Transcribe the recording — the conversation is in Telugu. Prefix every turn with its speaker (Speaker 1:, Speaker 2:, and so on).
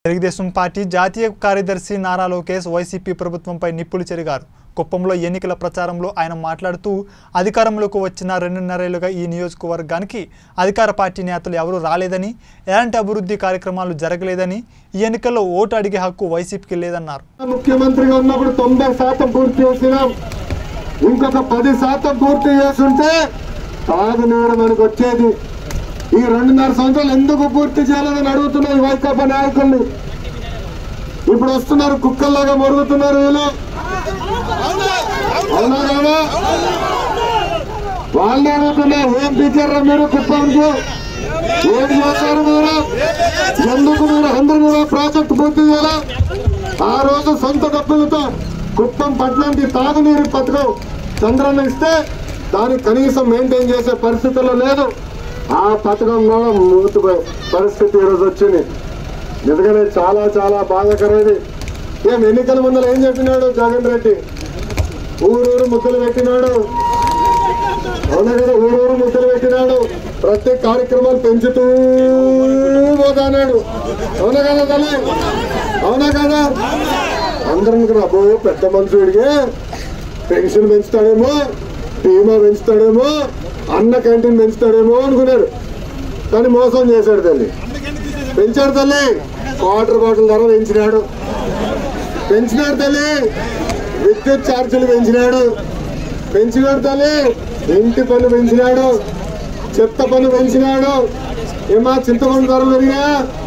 Speaker 1: తెలుగుదేశం పార్టీ జాతీయ కార్యదర్శి నారా లోకేష్ వైసీపీ ప్రభుత్వంపై నిప్పులు చెరిగారు కుప్పంలో ఎన్నికల ప్రచారంలో ఆయన మాట్లాడుతూ అధికారంలోకి వచ్చిన రెండున్నరేళ్లుగా ఈ నియోజకవర్గానికి అధికార పార్టీ నేతలు ఎవరూ రాలేదని ఎలాంటి అభివృద్ధి కార్యక్రమాలు జరగలేదని ఈ ఎన్నికల్లో ఓటు అడిగే హక్కు వైసీపీకి లేదన్నారు
Speaker 2: ముఖ్యమంత్రిగా ఉన్నప్పుడు తొంభై శాతం పూర్తి చేసినాం ఇంకొక పది శాతం పూర్తి చేస్తుంటే తాగునీరు మనకు వచ్చేది ఈ రెండున్నర సంవత్సరాలు ఎందుకు పూర్తి చేయాలని అడుగుతున్నా ఈ వైకాపా నాయకుల్ని ఇప్పుడు వస్తున్నారు కుక్కల్లాగా మరుగుతున్నారు వీళ్ళు అవునా కాదా వాళ్ళే అడుగుతున్నా ఏం పిచ్చారా మీరు కుప్పంకి ఏం చేశారు మీరు ఎందుకు మీరు అందరి మీద ప్రాజెక్ట్ పూర్తి చేయాలా ఆ రోజు సొంత డబ్బులతో కుప్పం పట్టణానికి తాగునీరు పథకం చంద్రన్న ఇస్తే దాన్ని కనీసం మెయింటైన్ చేసే పరిస్థితుల్లో లేదు ఆ పథకం కూడా మూతిపోయే పరిస్థితి ఈరోజు వచ్చింది నిజంగానే చాలా చాలా బాధాకరమైంది ఏం ఎన్నికల ముందర ఏం చెప్పినాడు జగన్ రెడ్డి ఊరూరు ముద్దలు పెట్టినాడు అవునా కదా ఊరూరు ముద్దలు పెట్టినాడు ప్రతి కార్యక్రమాలు పెంచుతూ పోతానాడు అవునా కదా తల్లి అవునా కదా అందరం కూడా అబ్బో పెద్ద మనుషుడికి పెన్షన్ పెంచుతాడేమో బీమా పెంచుతాడేమో అన్న క్యాంటీన్ పెంచుతాడేమో అనుకున్నాడు కానీ మోసం చేశాడు తల్లి పెంచాడు తల్లి వాటర్ బాటిల్ ధర పెంచినాడు పెంచినాడు తల్లి విద్యుత్ ఛార్జీలు పెంచినాడు పెంచినాడు తల్లి ఇంటి పన్ను పెంచినాడు చెత్త పన్ను పెంచినాడు ఏమా చింతపండు ధరలు పెరిగా